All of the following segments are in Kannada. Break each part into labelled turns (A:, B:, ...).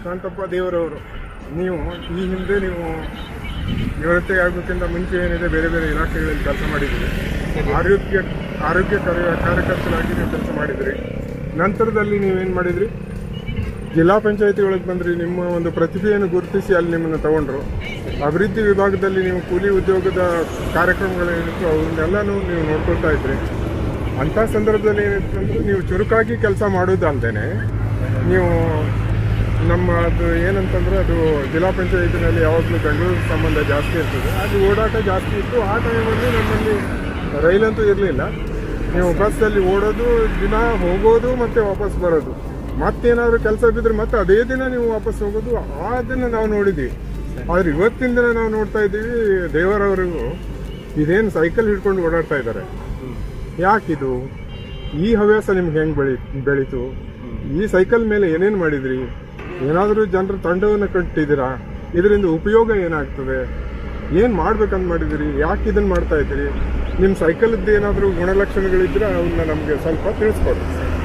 A: ಶಾಂತಪ್ಪ ದೇವರವರು ನೀವು ಈ ಹಿಂದೆ ನೀವು ನಿವೃತ್ತಿ ಆಗೋಕ್ಕಿಂತ ಮುಂಚೆ ಏನಿದೆ ಬೇರೆ ಬೇರೆ ಇಲಾಖೆಗಳಲ್ಲಿ ಕೆಲಸ ಮಾಡಿದ್ದೀರಿ ಆರೋಗ್ಯ ಆರೋಗ್ಯ ಕಾರ್ಯ ಕಾರ್ಯಕರ್ತರಾಗಿ ನೀವು ಕೆಲಸ ಮಾಡಿದ್ರಿ ನಂತರದಲ್ಲಿ ನೀವೇನು ಮಾಡಿದ್ರಿ ಜಿಲ್ಲಾ ಪಂಚಾಯತಿ ಒಳಗೆ ಬಂದ್ರಿ ನಿಮ್ಮ ಒಂದು ಪ್ರತಿಭೆಯನ್ನು ಗುರುತಿಸಿ ಅಲ್ಲಿ ನಿಮ್ಮನ್ನು ತಗೊಂಡ್ರು ಅಭಿವೃದ್ಧಿ ವಿಭಾಗದಲ್ಲಿ ನೀವು ಕೂಲಿ ಉದ್ಯೋಗದ ಕಾರ್ಯಕ್ರಮಗಳೇನಿತ್ತು ಅವನ್ನೆಲ್ಲನೂ ನೀವು ನೋಡ್ಕೊಳ್ತಾ ಇದ್ರಿ ಅಂಥ ಸಂದರ್ಭದಲ್ಲಿ ಏನಿತ್ತು ಅಂದ್ರೆ ನೀವು ಚುರುಕಾಗಿ ಕೆಲಸ ಮಾಡೋದಲ್ದೇನೆ ನೀವು ನಮ್ಮ ಅದು ಏನಂತಂದ್ರೆ ಅದು ಜಿಲ್ಲಾ ಪಂಚಾಯತಿನಲ್ಲಿ ಯಾವಾಗಲೂ ಬೆಂಗಳೂರು ಸಂಬಂಧ ಜಾಸ್ತಿ ಇರ್ತದೆ ಅಲ್ಲಿ ಓಡಾಟ ಜಾಸ್ತಿ ಇತ್ತು ಆ ಟೈಮಲ್ಲಿ ನಮ್ಮಲ್ಲಿ ರೈಲಂತೂ ಇರಲಿಲ್ಲ ನೀವು ಬಸ್ಸಲ್ಲಿ ಓಡೋದು ದಿನ ಹೋಗೋದು ಮತ್ತೆ ವಾಪಸ್ ಬರೋದು ಮತ್ತೇನಾದ್ರು ಕೆಲಸ ಬಿದ್ದರೆ ಮತ್ತೆ ಅದೇ ದಿನ ನೀವು ವಾಪಸ್ ಹೋಗೋದು ಅದನ್ನು ನಾವು ನೋಡಿದ್ದೀವಿ ಆದ್ರೆ ಇವತ್ತಿನ ದಿನ ನಾವು ನೋಡ್ತಾ ಇದ್ದೀವಿ ದೇವರವರಿಗೂ ಇದೇನು ಸೈಕಲ್ ಹಿಡ್ಕೊಂಡು ಓಡಾಡ್ತಾ ಇದ್ದಾರೆ ಯಾಕಿದು ಈ ಹವ್ಯಾಸ ನಿಮ್ಗೆ ಹೆಂಗೆ ಬೆಳಿ ಬೆಳೀತು ಈ ಸೈಕಲ್ ಮೇಲೆ ಏನೇನು ಮಾಡಿದ್ರಿ ಏನಾದರೂ ಜನರ ತಂಡವನ್ನು ಕಟ್ಟಿದ್ದೀರಾ ಇದರಿಂದ ಉಪಯೋಗ ಏನಾಗ್ತದೆ ಏನು ಮಾಡ್ಬೇಕಂತ ಮಾಡಿದಿರಿ ಯಾಕೆ ಇದನ್ನು ಮಾಡ್ತಾ ಇದ್ದೀರಿ ನಿಮ್ಮ ಸೈಕಲ್ದು ಏನಾದರೂ ಗುಣಲಕ್ಷಣಗಳಿದ್ರೆ ಅವನ್ನ ನಮಗೆ ಸ್ವಲ್ಪ ತಿಳಿಸ್ಕೊಡಿ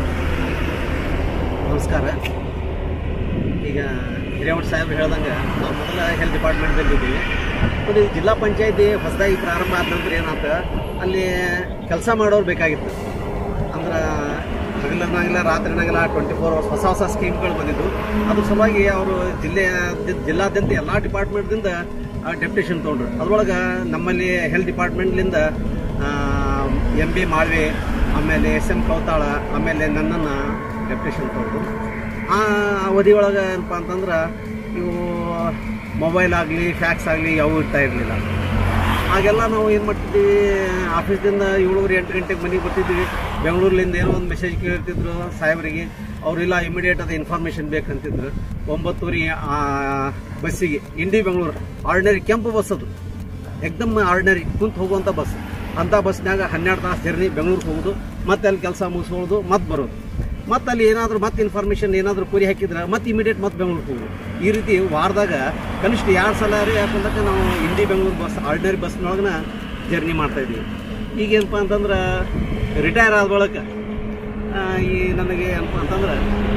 B: ನಮಸ್ಕಾರ ಈಗ ಹಿರೇಮಠ ಸಾಹೇಬ್ ಹೇಳ್ದಂಗೆ ನಾವು ಮೊದಲ ಹೆಲ್ತ್ ಡಿಪಾರ್ಟ್ಮೆಂಟ್ದಲ್ಲಿ ಇದ್ದೀವಿ ಮತ್ತು ಈ ಜಿಲ್ಲಾ ಪಂಚಾಯತಿ ಹೊಸದಾಗಿ ಪ್ರಾರಂಭ ಆದ ನಂತರ ಏನಾಯ್ತು ಅಲ್ಲಿ ಕೆಲಸ ಮಾಡೋರು ಬೇಕಾಗಿತ್ತು ಅಂದ್ರೆ ಹಗಲನ್ನಾಗಿಲ್ಲ ರಾತ್ರಿನಾಗಿಲ್ಲ ಟ್ವೆಂಟಿ ಫೋರ್ ಅವರ್ಸ್ ಹೊಸ ಹೊಸ ಸ್ಕೀಮ್ಗಳು ಬಂದಿದ್ದು ಅದ್ರ ಸಲುವಾಗಿ ಅವರು ಜಿಲ್ಲೆಯ ಜಿಲ್ಲಾದ್ಯಂತ ಎಲ್ಲ ಡಿಪಾರ್ಟ್ಮೆಂಟ್ದಿಂದ ಡೆಪ್ಯುಟೇಷನ್ ತೊಗೊಂಡ್ರು ಅದ್ರೊಳಗೆ ನಮ್ಮಲ್ಲಿ ಹೆಲ್ತ್ ಡಿಪಾರ್ಟ್ಮೆಂಟ್ಲಿಂದ ಎಂ ಬಿ ಮಾಳ್ವೆ ಆಮೇಲೆ ಎಸ್ ಎಂ ಕೌತಾಳ ಆಮೇಲೆ ನನ್ನನ್ನು ಡೆಪ್ಯುಟೇಷನ್ ತೊಗೊಂಡ್ರು ಆ ಅವಧಿ ಒಳಗೆ ಏನಪ್ಪ ಅಂತಂದ್ರೆ ಇವು ಮೊಬೈಲ್ ಆಗಲಿ ಫ್ಯಾಕ್ಸ್ ಆಗಲಿ ಯಾವೂ ಇರ್ತಾ ಇರಲಿಲ್ಲ ಆಗೆಲ್ಲ ನಾವು ಏನು ಮಾಡ್ತಿದ್ವಿ ಆಫೀಸ್ದಿಂದ ಏಳುವರೆ ಎಂಟು ಗಂಟೆಗೆ ಮನೆಗೆ ಬರ್ತಿದ್ವಿ ಬೆಂಗಳೂರಿಂದ ಏನೋ ಒಂದು ಮೆಸೇಜ್ ಕೇಳ್ತಿದ್ರು ಸಾಹೇಬರಿಗೆ ಅವರೆಲ್ಲ ಇಮಿಡಿಯೇಟ್ ಅದು ಇನ್ಫಾರ್ಮೇಷನ್ ಬೇಕಂತಿದ್ರು ಒಂಬತ್ತುವರೆ ಬಸ್ಸಿಗೆ ಇಂಡಿ ಬೆಂಗಳೂರು ಆರ್ಡಿನರಿ ಕೆಂಪು ಬಸ್ ಅದು ಎಕ್ದಮ್ ಆರ್ಡಿನರಿ ಕುಂತು ಹೋಗುವಂಥ ಬಸ್ ಅಂಥ ಬಸ್ನಾಗ ಹನ್ನೆರಡು ತಾಸು ಜರ್ನಿ ಬೆಂಗಳೂರಿಗೆ ಹೋಗೋದು ಮತ್ತೆ ಅಲ್ಲಿ ಕೆಲಸ ಮುಗಿಸ್ಕೊಳ್ಳೋದು ಮತ್ತೆ ಬರೋದು ಮತ್ತೆ ಅಲ್ಲಿ ಏನಾದರೂ ಮತ್ತೆ ಇನ್ಫಾರ್ಮೇಷನ್ ಏನಾದರೂ ಕುರಿ ಹಾಕಿದ್ರೆ ಮತ್ತೆ ಇಮಿಡಿಯೇಟ್ ಮತ್ತೆ ಬೆಂಗಳೂರಿಗೆ ಹೋಗೋದು ಈ ರೀತಿ ವಾರದಾಗ ಕನಿಷ್ಠ ಎರಡು ಸಲ ರೀ ಯಾಕಂದ್ರೆ ನಾವು ಇಂಡಿ ಬೆಂಗಳೂರು ಬಸ್ ಆರ್ಡಿನರಿ ಬಸ್ನೊಳಗನ ಜರ್ನಿ ಮಾಡ್ತಾ ಇದ್ವಿ ಈಗೇನಪ್ಪ ಅಂತಂದ್ರೆ ರಿಟೈರ್ ಆದ ಬಳಿಕ ಆ, ಈ ನನಗೆ ಏನಪ್ಪ ಅಂತಂದ್ರೆ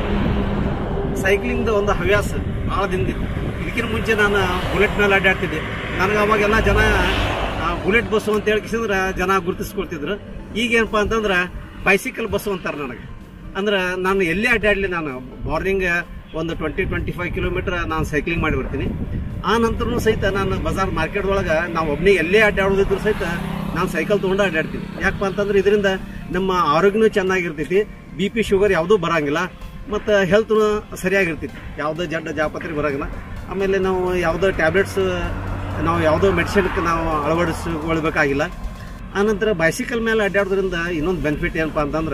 B: ಸೈಕ್ಲಿಂಗ್ದು ಒಂದು ಹವ್ಯಾಸ ಭಾಳ ದಿನದಿತ್ತು ಇದಕ್ಕಿಂತ ಮುಂಚೆ ನಾನು ಬುಲೆಟ್ ಮೇಲೆ ಅಡ್ಡಾಡ್ತಿದ್ದೆ ನನಗೆ ಅವಾಗೆಲ್ಲ ಜನ ಆ, ಬುಲೆಟ್ ಬಸ್ಸು ಅಂತ ಹೇಳ್ಕಿಸಿದ್ರೆ ಜನ ಗುರುತಿಸ್ಕೊಳ್ತಿದ್ರು ಈಗೇನಪ್ಪ ಅಂತಂದ್ರೆ ಬೈಸಿಕಲ್ ಬಸ್ಸು ಅಂತಾರೆ ನನಗೆ ಅಂದ್ರೆ ನಾನು ಎಲ್ಲೇ ಅಡ್ಡಾಡಲಿ ನಾನು ಮಾರ್ನಿಂಗ್ ಒಂದು ಟ್ವೆಂಟಿ ಟ್ವೆಂಟಿ ಫೈವ್ ಕಿಲೋಮೀಟರ್ ನಾನು ಸೈಕ್ಲಿಂಗ್ ಮಾಡಿ ಬರ್ತೀನಿ ಆ ನಂತರನೂ ಸಹಿತ ನಾನು ಬಜಾರ್ ಮಾರ್ಕೆಟ್ ಒಳಗೆ ನಾವು ಒಬ್ಬನೇ ಎಲ್ಲೇ ಅಡ್ಡಾಡೋದಿದ್ರು ಸಹಿತ ನಾನು ಸೈಕಲ್ ತೊಗೊಂಡು ಅಡ್ಡಾಡ್ತೀನಿ ಯಾಕಪ್ಪ ಅಂತಂದ್ರೆ ಇದರಿಂದ ನಮ್ಮ ಆರೋಗ್ಯನೂ ಚೆನ್ನಾಗಿರ್ತೈತಿ ಬಿ ಪಿ ಶುಗರ್ ಯಾವುದೂ ಬರಂಗಿಲ್ಲ ಮತ್ತು ಹೆಲ್ತ್ ಸರಿಯಾಗಿರ್ತೈತಿ ಯಾವುದೇ ಜಡ್ಡ ಜಾಪತ್ರೆ ಬರಂಗಿಲ್ಲ ಆಮೇಲೆ ನಾವು ಯಾವುದೋ ಟ್ಯಾಬ್ಲೆಟ್ಸ್ ನಾವು ಯಾವುದೋ ಮೆಡಿಸಿನ್ಗೆ ನಾವು ಅಳವಡಿಸ್ಕೊಳ್ಬೇಕಾಗಿಲ್ಲ ಆನಂತರ ಬೈಸಿಕಲ್ ಮೇಲೆ ಅಡ್ಡಾಡೋದ್ರಿಂದ ಇನ್ನೊಂದು ಬೆನಿಫಿಟ್ ಏನಪ್ಪ ಅಂತಂದ್ರೆ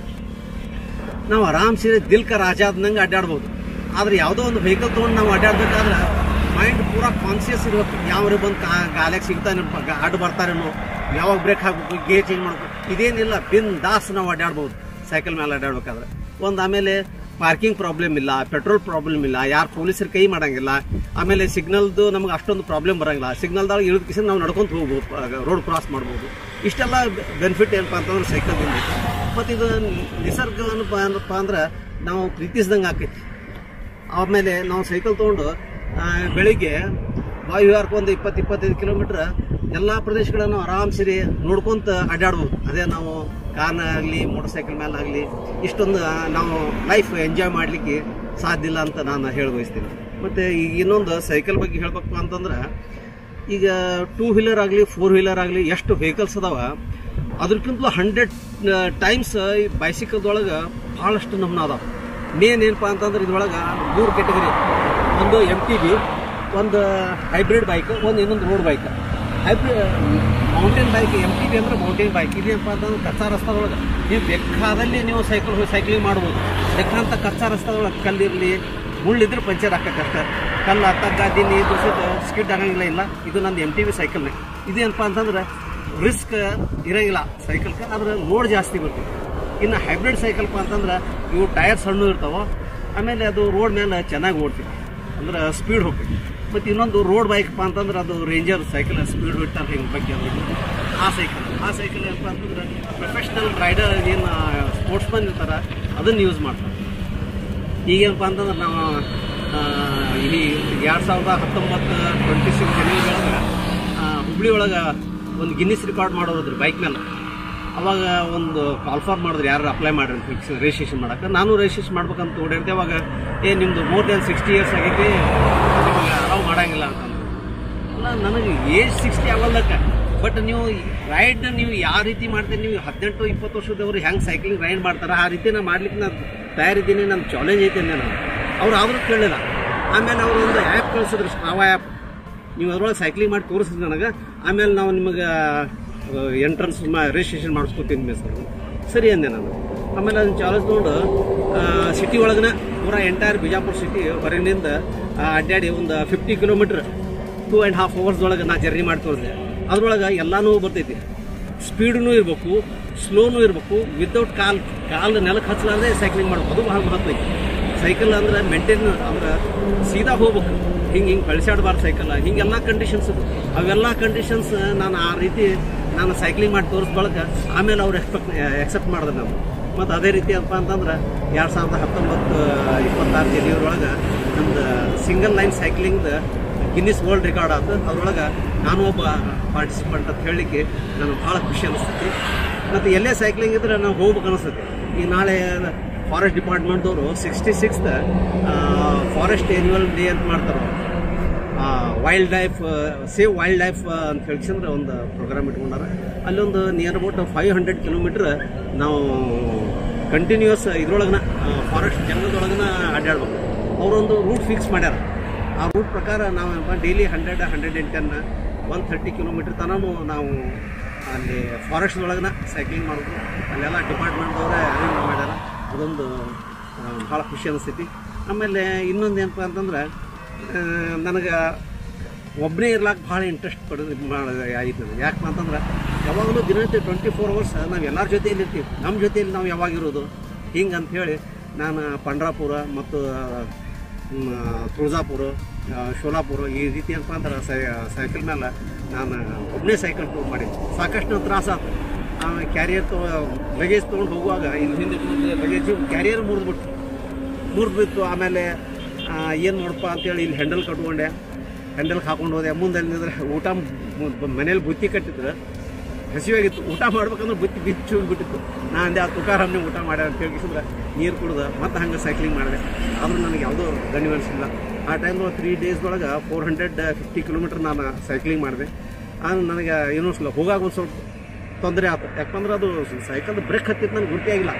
B: ನಾವು ಆರಾಮ್ಸೆ ದಿಲ್ಕ ರಾಜಾದ್ನಂಗೆ ಅಡ್ಡಾಡ್ಬೋದು ಆದ್ರೆ ಯಾವುದೋ ಒಂದು ವೆಹಿಕಲ್ ತೊಗೊಂಡು ನಾವು ಅಡ್ಡಾಡ್ಬೇಕಾದ್ರೆ ಮೈಂಡ್ ಪೂರಾ ಕಾನ್ಸಿಯಸ್ ಇರ್ಬೇಕು ಯಾವ್ರಿ ಬಂದು ಕಾ ಗಾಲಿಯಾಗ ಸಿಗ್ತಾನೆ ಅಡ್ಡ ಬರ್ತಾರೇನೋ ಯಾವಾಗ ಬ್ರೇಕ್ ಹಾಕ್ಬೇಕು ಗೇರ್ ಚೇಂಜ್ ಮಾಡ್ಬೇಕು ಇದೇನಿಲ್ಲ ಬಿನ್ ದಾಸ್ ನಾವು ಅಡ್ಡಾಡ್ಬೋದು ಸೈಕಲ್ ಮೇಲೆ ಅಡ್ಡಾಡ್ಬೇಕಾದ್ರೆ ಒಂದು ಆಮೇಲೆ ಪಾರ್ಕಿಂಗ್ ಪ್ರಾಬ್ಲಮ್ ಇಲ್ಲ ಪೆಟ್ರೋಲ್ ಪ್ರಾಬ್ಲಮ್ ಇಲ್ಲ ಯಾರು ಪೊಲೀಸರು ಕೈ ಮಾಡಂಗಿಲ್ಲ ಆಮೇಲೆ ಸಿಗ್ನಲ್ದು ನಮ್ಗೆ ಅಷ್ಟೊಂದು ಪ್ರಾಬ್ಲಮ್ ಬರಂಗಿಲ್ಲ ಸಿಗ್ನಲ್ದಾಗ ಇಳಿದ ಕಿಸಿ ನಾವು ನಡ್ಕೊಂತ ಹೋಗ್ಬೋದು ರೋಡ್ ಕ್ರಾಸ್ ಮಾಡ್ಬೋದು ಇಷ್ಟೆಲ್ಲ ಬೆನಿಫಿಟ್ ಏನಪ್ಪ ಅಂತಂದ್ರೆ ಸೈಕಲ್ದಿಂದ ಮತ್ತು ಇದು ನಿಸರ್ಗ ಏನಪ್ಪ ಏನಪ್ಪ ಅಂದ್ರೆ ನಾವು ಪ್ರೀತಿಸ್ದಂಗೆ ಆಕೈತಿ ಆಮೇಲೆ ನಾವು ಸೈಕಲ್ ತೊಗೊಂಡು ಆ, ಬೆಳಿಗ್ಗೆ ವಾಯುವಾರಕ್ಕೆ ಒಂದು ಇಪ್ಪತ್ತು ಇಪ್ಪತ್ತೈದು ಕಿಲೋಮೀಟ್ರ್ ಎಲ್ಲ ಪ್ರದೇಶಗಳನ್ನು ಆರಾಮ್ಸಿರಿ ನೋಡ್ಕೊಂತ ಅಡ್ಡಾಡ್ಬೋದು ಅದೇ ನಾವು ಕಾರ್ನಾಗಲಿ ಮೋಟರ್ ಸೈಕಲ್ ಮೇಲೆ ಆಗಲಿ ಇಷ್ಟೊಂದು ಆ, ನಾವು ಲೈಫ್ ಎಂಜಾಯ್ ಮಾಡಲಿಕ್ಕೆ ಸಾಧ್ಯ ಇಲ್ಲ ಅಂತ ನಾನು ಹೇಳಿ ಬಯಸ್ತೀನಿ ಮತ್ತು ಈಗ ಇನ್ನೊಂದು ಸೈಕಲ್ ಬಗ್ಗೆ ಹೇಳ್ಬೇಕು ಅಂತಂದ್ರೆ ಈಗ ಟೂ ವೀಲರ್ ಆಗಲಿ ಫೋರ್ ವೀಲರ್ ಆಗಲಿ ಎಷ್ಟು ವೆಹಿಕಲ್ಸ್ ಅದಾವ ಅದಕ್ಕಿಂತಲೂ ಹಂಡ್ರೆಡ್ ಟೈಮ್ಸ್ ಈ ಬೈಸಿಕಲ್ದೊಳಗೆ ಭಾಳಷ್ಟು ನಮ್ನ ಅದಾವ ಮೇನ್ ಏನಪ್ಪ ಅಂತಂದ್ರೆ ಇದ್ರೊಳಗೆ ಮೂರು ಕೆಟಗರಿ ಒಂದು ಎಮ್ ಟಿ ಬಿ ಒಂದು ಹೈಬ್ರಿಡ್ ಬೈಕ್ ಒಂದು ಇನ್ನೊಂದು road bike hybrid mountain bike M T B ಅಂದ್ರೆ ಮೌಂಟೇನ್ ಬೈಕ್ ಇದೇನಪ್ಪ ಅಂತಂದ್ರೆ ಕಚ್ಚಾ ರಸ್ತಾದೊಳಗೆ ನೀವು ಬೇಕಾದಲ್ಲಿ ನೀವು ಸೈಕಲ್ ಸೈಕ್ಲಿಂಗ್ ಮಾಡ್ಬೋದು ಬೇಕಾದಂಥ ಕಚ್ಚಾ ರಸ್ತಾದೊಳಗೆ ಕಲ್ಲಿರಲಿ ಮುಳ್ಳಿದ್ರೆ ಪಂಚರ್ ಹಾಕಕ್ಕಷ್ಟ ಕಲ್ಲು ಹತ್ತಕ್ಕ ದಿನ ಇದು ಸ್ಕಿಡ್ ಆಗಂಗಿಲ್ಲ ಇಲ್ಲ ಇದು ನಂದು ಎಮ್ ಟಿ ವಿ ಸೈಕಲ್ನೇ ಇದೇನಪ್ಪ ಅಂತಂದ್ರೆ ರಿಸ್ಕ್ ಇರಂಗಿಲ್ಲ ಸೈಕಲ್ಗೆ ಆದ್ರೆ ಲೋಡ್ ಜಾಸ್ತಿ ಬರ್ತದೆ ಇನ್ನು ಹೈಬ್ರಿಡ್ ಸೈಕಲ್ಪ ಅಂತಂದ್ರೆ ಇವು ಟೈರ್ ಸಣ್ಣ ಇರ್ತಾವೆ ಆಮೇಲೆ ಅದು ರೋಡ್ ಮೇಲೆ ಚೆನ್ನಾಗಿ ಓಡ್ತೀವಿ ಅಂದ್ರೆ ಸ್ಪೀಡ್ ಹೋಗ್ತೈತಿ ಮತ್ತು ಇನ್ನೊಂದು ರೋಡ್ ಬೈಕ್ಪ ಅಂತಂದ್ರೆ ಅದು ರೇಂಜರ್ ಸೈಕಲ್ ಸ್ಪೀಡ್ ಬಿಡ್ತಾರೆ ಹಿಂಗೆ ಬಗ್ಗೆ ಅದು ಆ ಸೈಕಲ್ ಆ ಸೈಕಲ್ ಏನಪ್ಪ ಅಂತಂದ್ರೆ ಪ್ರೊಫೆಷ್ನಲ್ ರೈಡರ್ ಏನು ಸ್ಪೋರ್ಟ್ಸ್ ಮನ್ ಇರ್ತಾರೆ ಅದನ್ನು ಯೂಸ್ ಮಾಡ್ತಾರೆ ಈಗೇನಪ್ಪ ಅಂತಂದ್ರೆ ನಾವು ಈ ಎರಡು ಸಾವಿರದ ಹತ್ತೊಂಬತ್ತು ಟ್ವೆಂಟಿ ಸಿಕ್ಸ್ ಜನವರಿ ಒಳಗೆ ಹುಬ್ಳಿ ಒಳಗೆ ಒಂದು ಗಿನ್ನಿಸ್ ರೆಕಾರ್ಡ್ ಮಾಡೋದ್ರಿ ಬೈಕ್ ಮೇಲೆ ಅವಾಗ ಒಂದು ಕಾಲ್ಫಾರ್ ಮಾಡಿದ್ರು ಯಾರು ಅಪ್ಲೈ ಮಾಡ್ರಿ ಅಂತ ಫಿಕ್ಸ್ ರಿಜಿಸ್ಟ್ರೇಷನ್ ಮಾಡಕ್ಕೆ ನಾನು ರಿಜಿಸ್ಟ್ರೇಷನ್ ಮಾಡ್ಬೇಕಂತ ಓಡಾಡ್ದೆ ಅವಾಗ ಏ ನಿಮ್ಮದು ಮೋರ್ ದೆನ್ ಸಿಕ್ಸ್ಟಿ ಇಯರ್ಸ್ ಆಗೈತಿ ನಿಮಗೆ ಅಲೌ ಮಾಡಂಗಿಲ್ಲ ಅಂತಂದ್ರು ಅಲ್ಲ ನನಗೆ ಏಜ್ ಸಿಕ್ಸ್ಟಿ ಆಗಲ್ಲಕ್ಕ ಬಟ್ ನೀವು ರೈಡ್ ನೀವು ಯಾವ ರೀತಿ ಮಾಡ್ತೀರಿ ನೀವು ಹದಿನೆಂಟು ಇಪ್ಪತ್ತು ವರ್ಷದವ್ರು ಹೆಂಗೆ ಸೈಕ್ಲಿಂಗ್ ರೈಡ್ ಮಾಡ್ತಾರೆ ಆ ರೀತಿ ನಾನು ಮಾಡ್ಲಿಕ್ಕೆ ನಾನು ತಯಾರಿದ್ದೀನಿ ನನ್ನ ಚಾಲೆಂಜ್ ಐತೆ ಅಂದೆ ನಾನು ಅವ್ರು ಆದರೂ ಕೇಳಲಿಲ್ಲ ಆಮೇಲೆ ಅವರು ಒಂದು ಆ್ಯಪ್ ಕಳಿಸಿದ್ರು ಸ್ಟ್ರಾವ ಆ್ಯಪ್ ನೀವು ಅದ್ರೊಳಗೆ ಸೈಕ್ಲಿಂಗ್ ಮಾಡಿ ತೋರಿಸಿದ್ರು ನನಗೆ ಆಮೇಲೆ ನಾವು ನಿಮಗೆ ಎಂಟ್ರೆನ್ಸ್ ರಿಜಿಸ್ಟ್ರೇಷನ್ ಮಾಡಿಸ್ಕೊತೀನಿ ಮೇ ಸರ್ ಸರಿ ಅಂದೆ ನಾನು ಆಮೇಲೆ ಅದನ್ನ ಚಾಲೆಂಜ್ ತೊಗೊಂಡು ಸಿಟಿ ಒಳಗನ ಪೂರಾ ಎಂಟೈರ್ ಬಿಜಾಪುರ ಸಿಟಿ ಹೊರಗಿನಿಂದ ಆ, ಅಡ್ಡಾಡಿ ಒಂದು fifty kilometre two and half hours ಒಳಗೆ ನಾ ಜರ್ನಿ ಮಾಡಿ ತೋರಿಸಿದೆ ಅದ್ರೊಳಗೆ ಎಲ್ಲನೂ ಬರ್ತೈತಿ ಸ್ಪೀಡೂ ಇರಬೇಕು ಸ್ಲೋನು ಇರಬೇಕು ವಿತೌಟ್ ಕಾಲ್ ಕಾಲು ನೆಲಕ್ಕೆ ಹಚ್ಚಲಾರ್ದೆ ಸೈಕ್ಲಿಂಗ್ ಮಾಡಬೇಕು ಅದು ಭಾಳ ಮಹತ್ವ ಐತಿ ಸೈಕಲ್ ಅಂದ್ರೆ ಮೇಂಟೈನ್ ಅಂದ್ರೆ ಸೀದಾ ಹೋಗ್ಬೇಕು ಹಿಂಗೆ ಹಿಂಗೆ ಕಳಿಸಾಡಬಾರ್ದು ಸೈಕಲ್ ಹಿಂಗೆಲ್ಲ ಕಂಡೀಷನ್ಸ್ ಅವೆಲ್ಲ ಕಂಡೀಷನ್ಸ್ ನಾನು ಆ ರೀತಿ ನಾನು ಸೈಕ್ಲಿಂಗ್ ಮಾಡಿ ತೋರಿಸ್ ಬಳಕ ಆಮೇಲೆ ಅವ್ರು ಎಕ್ಸ್ಪೆಕ್ಟ್ ಎಕ್ಸೆಪ್ಟ್ ಮಾಡಿದ್ರು ನಾವು ಮತ್ತು ಅದೇ ರೀತಿ ಅಪ್ಪ ಅಂತಂದ್ರೆ ಎರಡು ಸಾವಿರದ ಹತ್ತೊಂಬತ್ತು ಇಪ್ಪತ್ತಾರು ಜನವರಿ ಒಳಗೆ ನಮ್ದು ಸಿಂಗಲ್ ಲೈನ್ ಸೈಕ್ಲಿಂಗ್ದು ಗಿನ್ನಿಸ್ ವರ್ಲ್ಡ್ ರೆಕಾರ್ಡ್ ಆಯ್ತು ಅದ್ರೊಳಗೆ ನಾನು ಒಬ್ಬ ಪಾರ್ಟಿಸಿಪೆಂಟ್ ಅಂತ ಹೇಳಲಿಕ್ಕೆ ನನಗೆ ಭಾಳ ಖುಷಿ ಅನಿಸ್ತೈತಿ ಮತ್ತು ಎಲ್ಲೇ ಸೈಕ್ಲಿಂಗ್ ಇದ್ರೆ ನಾವು ಹೋಗ್ಬೇಕು ಅನಿಸ್ತೈತಿ ಈಗ ನಾಳೆ ಫಾರೆಸ್ಟ್ ಡಿಪಾರ್ಟ್ಮೆಂಟ್ದವರು sixty sixth forest annual day ಅಂತ ಮಾಡ್ತಾರೆ wildlife save wildlife ಅಂತ ಹೇಳ್ಕೊಂಡ್ರೆ ಒಂದು ಪ್ರೋಗ್ರಾಮ್ ಇಟ್ಕೊಂಡಾರ ಅಲ್ಲೊಂದು near about five hundred kilometre ನಾವು ಕಂಟಿನ್ಯೂಸ್ ಇದ್ರೊಳಗನ ಫಾರೆಸ್ಟ್ ಜಂಗಲ್ದೊಳಗನ ಅಡ್ಡಾಡ್ಬೇಕು ಅವರೊಂದು ರೂಟ್ ಫಿಕ್ಸ್ ಮಾಡ್ಯಾರ ಆ ರೂಟ್ ಪ್ರಕಾರ ನಾವು daily hundred hundred and ten one thirty kilometre ತನೂ ನಾವು ಅಲ್ಲಿ ಫಾರೆಸ್ಟ್ ಒಳಗನ ಸೈಕ್ಲಿಂಗ್ ಮಾಡೋದು ಅಲ್ಲೆಲ್ಲ ಡಿಪಾರ್ಟ್ಮೆಂಟ್ದವರೇ ಅರೇಂಜ್ ಮಾಡ್ಯಾರ ಅದೊಂದು ಆ, ಭಾಳ ಖುಷಿ ಅನಿಸ್ತೈತಿ ಆಮೇಲೆ ಇನ್ನೊಂದು ಏನಪ್ಪ ಅಂತಂದ್ರೆ ನನಗೆ ಒಬ್ಬನೇ ಇರ್ಲಾಕ ಭಾಳ ಇಂಟ್ರೆಸ್ಟ್ ಪಡೆದು ಆಯ್ತು ನನಗೆ ಯಾಕಪ್ಪ ಅಂತಂದ್ರೆ ಯಾವಾಗಲೂ ದಿನನಿತ್ಯ ಟ್ವೆಂಟಿ ಫೋರ್ ಅವರ್ಸ್ ನಾವು ಎಲ್ಲರ ಜೊತೆಯಲ್ಲಿ ಇರ್ತೀವಿ ನಮ್ಮ ಜೊತೆಯಲ್ಲಿ ನಾವು ಯಾವಾಗಿರೋದು ಹಿಂಗೆ ಅಂಥೇಳಿ ನಾನು ಪಂಡ್ರಾಪುರ ಮತ್ತು ಮ್, ತುಳಜಾಪುರ ಆ, ಶೋಲಾಪುರ ಈ ರೀತಿ ಏನಪ್ಪ ಅಂದ್ರೆ ಸೈ ಸೈಕಲ್ ಮೇಲೆ ನಾನು ಒಬ್ಬನೇ ಸೈಕಲ್ ಟೂರ್ ಮಾಡಿದ್ದೆ ಸಾಕಷ್ಟು ತ್ರಾಸ ಆಯ್ತು ಕ್ಯಾರಿಯರ್ ತೊ ಲಗೇಜ್ ತೊಗೊಂಡು ಹೋಗುವಾಗ ಇಲ್ಲಿ ಹಿಂದೆ ಲಗೇಜು ಕ್ಯಾರಿಯರ್ ಮುರಿದ್ಬಿಟ್ಟು ಮುರಿದು ಬಿತ್ತು ಆಮೇಲೆ ಏನು ನೋಡಪ್ಪ ಅಂತೇಳಿ ಇಲ್ಲಿ ಹ್ಯಾಂಡಲ್ ಕಟ್ಕೊಂಡೆ ಹ್ಯಾಂಡಲ್ಗೆ ಹಾಕೊಂಡು ಹೋದೆ ಮುಂದೆ ಅಲ್ಲಿದ್ರೆ ಊಟ ಮನೇಲಿ ಬುತ್ತಿ ಕಟ್ಟಿದ್ರು ಹಸಿವಾಗಿತ್ತು ಊಟ ಮಾಡ್ಬೇಕಂದ್ರೆ ಬುತ್ತಿ ಬಿಚ್ಚು ಬಿಟ್ಟಿತ್ತು ನಾ ಅಂದೆ ಆ ತುಕಾರಾಮ್ನೇ ಊಟ ಮಾಡ್ಯ ಅಂತ ಹೇಳಿಸಿದ್ರೆ ನೀರು ಕುಡ್ದು ಮತ್ತೆ ಹಂಗೆ ಸೈಕ್ಲಿಂಗ್ ಮಾಡಿದೆ ಆದರೂ ನನಗೆ ಯಾವುದೂ ಗಣಿ ಅನಿಸಿಲ್ಲ ಆ ಟೈಮ್ ತ್ರೀ ಡೇಸ್ ಒಳಗೆ ಫೋರ್ ಹಂಡ್ರೆಡ್ ಫಿಫ್ಟಿ ಕಿಲೋಮೀಟ್ರ್ ನಾನು ಸೈಕ್ಲಿಂಗ್ ಮಾಡಿದೆ ಆದ್ರೆ ನನಗೆ ಏನೂ ಅನಿಸಲ್ಲ ಹೋಗಾಗ ಒಂದು ಸ್ವಲ್ಪ ತೊಂದರೆ ಆಯ್ತು ಯಾಕಂದ್ರೆ ಅದು ಸೈಕಲ್ ಬ್ರೇಕ್ ಹತ್ತಿತ್ತು ನನಗೆ ಗುರ್ತಿ ಆಗಿಲ್ಲ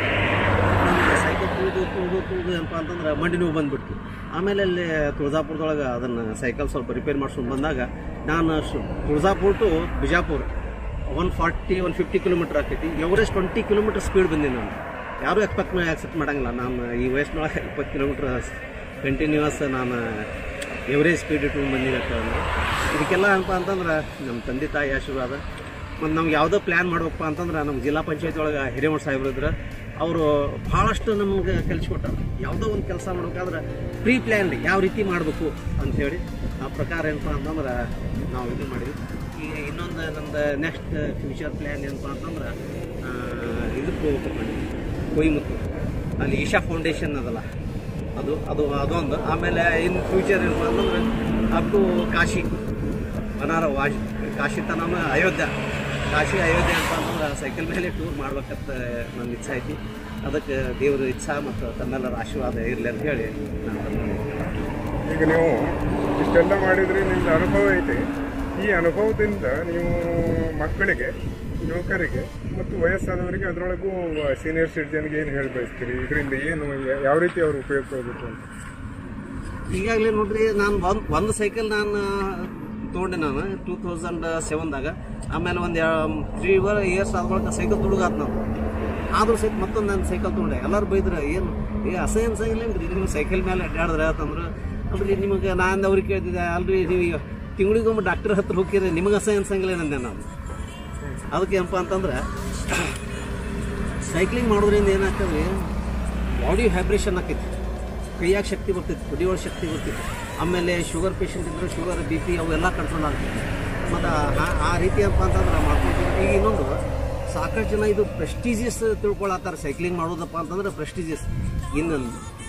B: ನನಗೆ ಸೈಕಲ್ ತುಳಿದು ತುಳಿದು ತುಳಿದು ಏನಪ್ಪ ಅಂತಂದ್ರೆ ಮಂಡಿ ನೋವು ಬಂದ್ಬಿಡ್ತು ಆಮೇಲೆ ಅಲ್ಲಿ ತುಳಜಾಪುರದೊಳಗೆ ಅದನ್ನು ಸೈಕಲ್ ಸ್ವಲ್ಪ ರಿಪೇರ್ ಮಾಡ್ಸ್ಕೊಂಡು ಬಂದಾಗ ನಾನು ಶು- Tuljapur to Bijapur one forty one fifty kilometre ಆಗ್ತೈತಿ ಎವರೇಜ್ ಟ್ವೆಂಟಿ ಕಿಲೋಮೀಟರ್ ಸ್ಪೀಡ್ ಬಂದೀನಿ ನಾನು ಯಾರೂ ಎಕ್ಸ್ಪೆಕ್ಟ್ ಆಕ್ಸೆಪ್ಟ್ ಮಾಡಂಗಿಲ್ಲ ನಾನು ಈ ವಯಸ್ಸಿನೊಳಗೆ ಇಪ್ಪತ್ತು ಕಿಲೋಮೀಟ್ರ್ ಕಂಟಿನ್ಯೂಸ್ ನಾನು ಎವರೇಜ್ ಸ್ಪೀಡ್ ಇಟ್ಕೊಂಡು ಬಂದಿನಿ ಅಂತಂದ್ರೆ ಇದಕ್ಕೆಲ್ಲ ಏನಪ್ಪ ಅಂತಂದ್ರೆ ನಮ್ಮ ತಂದೆ ತಾಯಿ ಆಶೀರ್ವಾದ ಮತ್ತು ನಮ್ಗೆ ಯಾವುದೋ ಪ್ಲ್ಯಾನ್ ಮಾಡ್ಬೇಕಪ್ಪ ಅಂತಂದ್ರೆ ನಮ್ಮ ಜಿಲ್ಲಾ ಪಂಚಾಯತ್ ಒಳಗೆ ಹಿರೇಮಠ ಸಾಹೇಬ್ರು ಇದ್ರು ಅವರು ಭಾಳಷ್ಟು ನಮ್ಗೆ ಕಲಿಸ್ಕೊಟ್ಟಾರೆ ಯಾವುದೋ ಒಂದು ಕೆಲಸ ಮಾಡ್ಬೇಕಾದ್ರೆ ಪ್ರೀ ಪ್ಲ್ಯಾನ್ ಯಾವ ರೀತಿ ಮಾಡಬೇಕು ಅಂಥೇಳಿ ಆ ಪ್ರಕಾರ ಏನಪ್ಪ ಅಂತಂದ್ರೆ ನಾವು ಇದು ಮಾಡಿದ್ವಿ ಈಗ ಇನ್ನೊಂದು ನಮ್ದು ನೆಕ್ಸ್ಟ್ ಫ್ಯೂಚರ್ ಪ್ಲ್ಯಾನ್ ಏನಪ್ಪ ಅಂತಂದ್ರೆ ಆ, ಇದಕ್ಕೆ ಹೋಗ್ಬೇಕು ಮಾಡಿದ್ವಿ ಕೊಯ್ಮುತ್ತೂರು ಅಲ್ಲಿ ಈಶಾ ಫೌಂಡೇಶನ್ ಅದಲ್ಲ ಅದು ಅದು ಅದೊಂದು ಆಮೇಲೆ ಇನ್ ಫ್ಯೂಚರ್ ಏನಪ್ಪ ಅಂತಂದ್ರೆ up to Kashi Banaras was Kashi ತನಕ ಅಯೋಧ್ಯ ಕಾಶಿ ಅಯೋಧ್ಯೆ ಅಂತ ಅಂತಂದ್ರೆ ಸೈಕಲ್ ಮೇಲೆ ಟೂರ್ ಮಾಡ್ಬೇಕಂತ ನನ್ನ ಇಚ್ಛೆ ಐತಿ ಅದಕ್ಕೆ ದೇವ್ರ ಇಚ್ಛಾ ಮತ್ತು ತಮ್ಮೆಲ್ಲರ ಆಶೀರ್ವಾದ ಇರಲಿ ಅಂತ ಹೇಳಿ ನಾನು ತಮ್ಮಲ್ಲಿ
A: ಈಗ ನೀವು ಇಷ್ಟೆಲ್ಲ ಮಾಡಿದ್ರೆ ನಿಮ್ದು ಅನುಭವ ಐತೆ ಈ ಅನುಭವದಿಂದ ನೀವು ಮಕ್ಕಳಿಗೆ ಯುವಕರಿಗೆ ಮತ್ತು ವಯಸ್ಸಾದವರಿಗೆ ಅದರೊಳಗೂ ಸೀನಿಯರ್ ಸಿಟಿಜನ್ಗೆ ಏನು ಹೇಳಿ ಬಯಸ್ತೀರಿ ಇದರಿಂದ ಏನು ಯಾವ ರೀತಿ ಅವ್ರು ಉಪಯೋಗ ತಗೋಬೇಕು ಅಂತ
B: ಈಗಾಗಲೇ ನೋಡ್ರಿ ನಾನು ಒಂದು ಒಂದು ಸೈಕಲ್ ನಾನು ತೊಗೊಂಡೆ ನಾನು ಟೂ ತೌಸಂಡ್ ಸೆವೆನ್ದಾಗ ಆಮೇಲೆ ಒಂದು ತ್ರೀ ಇಯರ್ಸ್ ಆದ್ಮೇಲೆ ಸೈಕಲ್ ತುಡುಗಾತ್ ನಾನು ಆದ್ರೂ ಸಹಿತ ಮತ್ತೊಂದು ನಾನು ಸೈಕಲ್ ತೊಗೊಂಡೆ ಎಲ್ಲರೂ ಬೈದ್ರೆ ಏನು ಏ ಅಸಹ್ಯ ಅನ್ಸಂಗಿಲ್ಲ ರೀ ನೀವು ಸೈಕಲ್ ಮೇಲೆ ಅಡ್ಡಾಡಿದ್ರೆ ಅಂತಂದ್ರೆ ಅಲ್ರಿ ನಿಮಗೆ ನಾನು ಅವ್ರಿಗೆ ಕೇಳ್ತಿದ್ದೆ ಅಲ್ರಿ ನೀವು ತಿಂಗಳಿಗೊಮ್ಮೆ ಡಾಕ್ಟರ್ ಹತ್ರ ಹೋಗಿರಿ ನಿಮಗೆ ಅಸಹ್ಯ ಅನ್ಸಂಗಿಲ್ಲ ನಂದೆ ನಾನು ಅದಕ್ಕೆ ಏನಪ್ಪ ಅಂತಂದ್ರೆ ಸೈಕ್ಲಿಂಗ್ ಮಾಡೋದ್ರಿಂದ ಏನಾಗ್ತದೆ ಬಾಡಿ ವೈಬ್ರೇಷನ್ ಆಕೈತಿ ಕೈಯಾಗ ಶಕ್ತಿ ಬರ್ತೈತಿ ಕುಡಿಯೋ ಶಕ್ತಿ ಬರ್ತೈತಿ ಆಮೇಲೆ ಶುಗರ್ ಪೇಷಂಟ್ ಇದ್ರೆ ಶುಗರ್ ಬಿ ಪಿ ಅವೆಲ್ಲ ಕಂಟ್ರೋಲ್ ಆಗ್ತೈತಿ ಮತ್ತು ಆ ರೀತಿ ಏನಪ್ಪ ಅಂತಂದ್ರೆ ಮಾಡ್ಕೊತೀವಿ ಈಗ ಇನ್ನೊಂದು ಸಾಕಷ್ಟು ಜನ ಇದು ಪ್ರೆಸ್ಟೀಜಿಯಸ್ ತಿಳ್ಕೊಳತ್ತಾರ ಸೈಕ್ಲಿಂಗ್ ಮಾಡೋದಪ್ಪ ಅಂತಂದ್ರೆ ಪ್ರೆಸ್ಟೀಜಿಯಸ್ ಇನ್ನು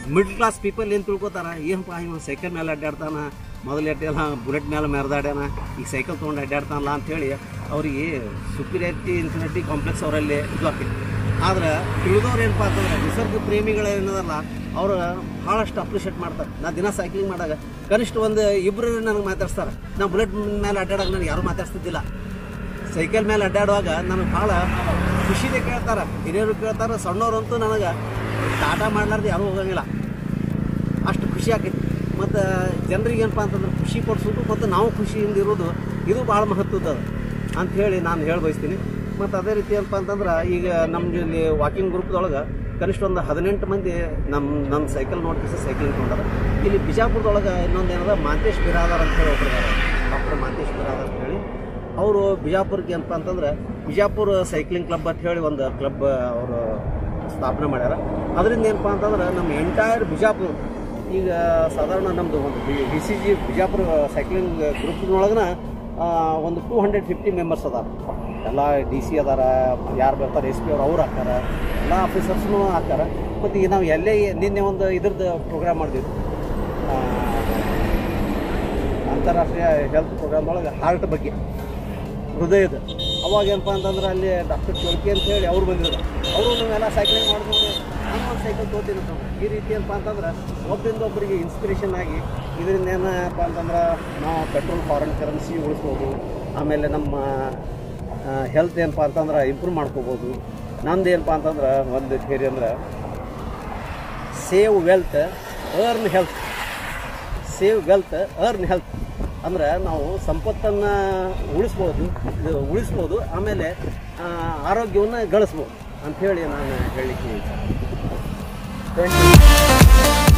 B: ಮಿಡ್ಲ್ ಕ್ಲಾಸ್ ಪೀಪಲ್ ಏನು ತಿಳ್ಕೊತಾರ ಏನಪ್ಪ ಇವ ಸೈಕಲ್ ಮೇಲೆ ಅಡ್ಡಾಡ್ತಾನ ಮೊದಲು ಎಟ್ಟೆಲ್ಲ ಬುಲೆಟ್ ಮೇಲೆ ಮೆರೆದಾಡ್ಯಾನ ಈಗ ಸೈಕಲ್ ತೊಗೊಂಡು ಅಡ್ಡಾಡ್ತಾನಲ್ಲ ಅಂತೇಳಿ ಅವರಿಗೆ ಸುಪೀರಿಯಾರಿಟಿ ಇನ್ಫಿನಿಟಿ ಕಾಂಪ್ಲೆಕ್ಸ್ ಅವರಲ್ಲಿ ಇದು ಆಗ್ತೈತಿ ಆದ್ರೆ ತಿಳಿದವ್ರು ಏನಪ್ಪ ಅಂತಂದ್ರೆ ನಿಸರ್ಗ ಪ್ರೇಮಿಗಳು ಏನದಲ್ಲ ಅವ್ರು ಭಾಳಷ್ಟು ಅಪ್ರಿಷಿಯೇಟ್ ಮಾಡ್ತಾರೆ ನಾ ದಿನ ಸೈಕ್ಲಿಂಗ್ ಮಾಡಾಗ ಕನಿಷ್ಠ ಒಂದು ಇಬ್ಬರು ನನಗೆ ಮಾತಾಡ್ಸ್ತಾರೆ ನಾ ಬುಲೆಟ್ ಮೇಲೆ ಅಡ್ಡಾಡಾಗ ನನಗೆ ಯಾರೂ ಮಾತಾಡ್ಸ್ತಿದ್ದಿಲ್ಲ ಸೈಕಲ್ ಮೇಲೆ ಅಡ್ಡಾಡುವಾಗ ನನಗೆ ಭಾಳ ಖುಷಿದೆ ಕೇಳ್ತಾರೆ ಹಿರಿಯರು ಕೇಳ್ತಾರೆ ಸಣ್ಣವ್ರಂತೂ ನನಗೆ ಟಾಟಾ ಮಾಡ್ಲಾರ್ದು ಯಾರೂ ಹೋಗಂಗಿಲ್ಲ ಅಷ್ಟು ಖುಷಿ ಆಕೈತಿ ಮತ್ತು ಜನರಿಗೆ ಏನಪ್ಪ ಅಂತಂದ್ರೆ ಖುಷಿ ಪಡಿಸೋದು ಮತ್ತು ನಾವು ಖುಷಿಯಿಂದ ಇರೋದು ಇದು ಭಾಳ ಮಹತ್ವದ ಅಂತ ಹೇಳಿ ನಾನು ಹೇಳಿ ಬಯಸ್ತೀನಿ ಮತ್ತು ಅದೇ ರೀತಿ ಏನಪ್ಪ ಅಂತಂದ್ರೆ ಈಗ ನಮ್ಮ ಇಲ್ಲಿ ವಾಕಿಂಗ್ ಗ್ರೂಪ್ದೊಳಗೆ ಕನಿಷ್ಠ ಒಂದು ಹದಿನೆಂಟು ಮಂದಿ ನಮ್ಮ ನನ್ನ ಸೈಕಲ್ ನೋಡ್ಕಿಸಿ ಸೈಕ್ಲಿಂಗ್ ತೊಗೊಂಡಾರ ಇಲ್ಲಿ ಬಿಜಾಪುರದೊಳಗೆ ಇನ್ನೊಂದು ಏನದ ಮಾಂತೇಶ್ ಬಿರಾದಾರ್ ಅಂತ ಹೇಳಿ ಒಬ್ರು ಡಾಕ್ಟರ್ ಮಾಂತೇಶ್ ಬಿರಾದಾರ್ ಅಂತ ಹೇಳಿ ಅವರು ಬಿಜಾಪುರಕ್ಕೆ ಏನಪ್ಪ ಅಂತಂದ್ರೆ ಬಿಜಾಪುರ ಸೈಕ್ಲಿಂಗ್ ಕ್ಲಬ್ ಅಂತ ಹೇಳಿ ಒಂದು ಕ್ಲಬ್ ಅವರು ಸ್ಥಾಪನೆ ಮಾಡ್ಯಾರ ಅದರಿಂದ ಏನಪ್ಪ ಅಂತಂದ್ರೆ ನಮ್ಮ ಎಂಟೈರ್ ಬಿಜಾಪುರ ಈಗ ಸಾಧಾರಣ ನಮ್ಮದು ಒಂದು D C G Bijapur cycling ಗ್ರೂಪ್ನೊಳಗನ ಒಂದು ಟೂ ಹಂಡ್ರೆಡ್ ಫಿಫ್ಟಿ ಮೆಂಬರ್ಸ್ ಅದಾರ ಎಲ್ಲ ಡಿ ಸಿ ಅದಾರ ಯಾರು ಬರ್ತಾರೆ ಎಸ್ ಪಿ ಅವ್ರು ಅವ್ರು ಹಾಕ್ತಾರ ಎಲ್ಲ ಆಫೀಸರ್ಸ್ನು ಹಾಕ್ತಾರ ಮತ್ತು ಈಗ ನಾವು ಎಲ್ಲೇ ನಿನ್ನೆ ಒಂದು ಇದ್ರದ್ದು ಪ್ರೋಗ್ರಾಮ್ ಮಾಡಿದ್ವಿ ಆ, ಅಂತಾರಾಷ್ಟ್ರೀಯ ಹೆಲ್ತ್ ಪ್ರೋಗ್ರಾಮ್ ಒಳಗೆ ಹಾರ್ಟ್ ಬಗ್ಗೆ ಹೃದಯದ ಅವಾಗ ಏನಪ್ಪ ಅಂತಂದ್ರೆ ಅಲ್ಲಿ ಡಾಕ್ಟರ್ ಚೋಳ್ಕಿ ಅಂತ ಹೇಳಿ ಅವ್ರು ಬಂದಿದ್ರು ಅವರು ನಾವೆಲ್ಲ ಸೈಕ್ಲಿಂಗ್ ಮಾಡಿದ್ರು ನಾನು ಒಂದು ಸೈಕಲ್ ತೊಗೋತೀನಿ ಅಂತ ಅಂದ್ರು. ಈ ರೀತಿ ಏನಪ್ಪ ಅಂತಂದ್ರೆ ಒಬ್ಬರಿಂದ ಒಬ್ಬರಿಗೆ ಇನ್ಸ್ಪಿರೇಷನ್ ಆಗಿ ಇದರಿಂದ ಏನಪ್ಪ ಅಂತಂದ್ರೆ ನಾವು ಪೆಟ್ರೋಲ್ ಫಾರಿನ್ ಕರೆನ್ಸಿ ಉಳಿಸ್ಬೋದು ಆಮೇಲೆ ನಮ್ಮ ಹೆಲ್ತ್ ಏನಪ್ಪ ಅಂತಂದ್ರೆ ಇಂಪ್ರೂವ್ ಮಾಡ್ಕೋಬೋದು ನಂದು ಏನಪ್ಪ ಅಂತಂದ್ರೆ ಒಂದು ಥೇರಿ ಅಂದ್ರೆ save wealth earn health save wealth earn health ಅಂದ್ರೆ ನಾವು ಸಂಪತ್ತನ್ನು ಉಳಿಸ್ಬೋದು ಇದು ಉಳಿಸ್ಬೋದು ಆಮೇಲೆ ಆ, ಆರೋಗ್ಯವನ್ನು ಗಳಿಸ್ಬೋದು ಅಂಥೇಳಿ ನಾನು ಹೇಳಲಿಕ್ಕೆ
A: ಥ್ಯಾಂಕ್ ಯು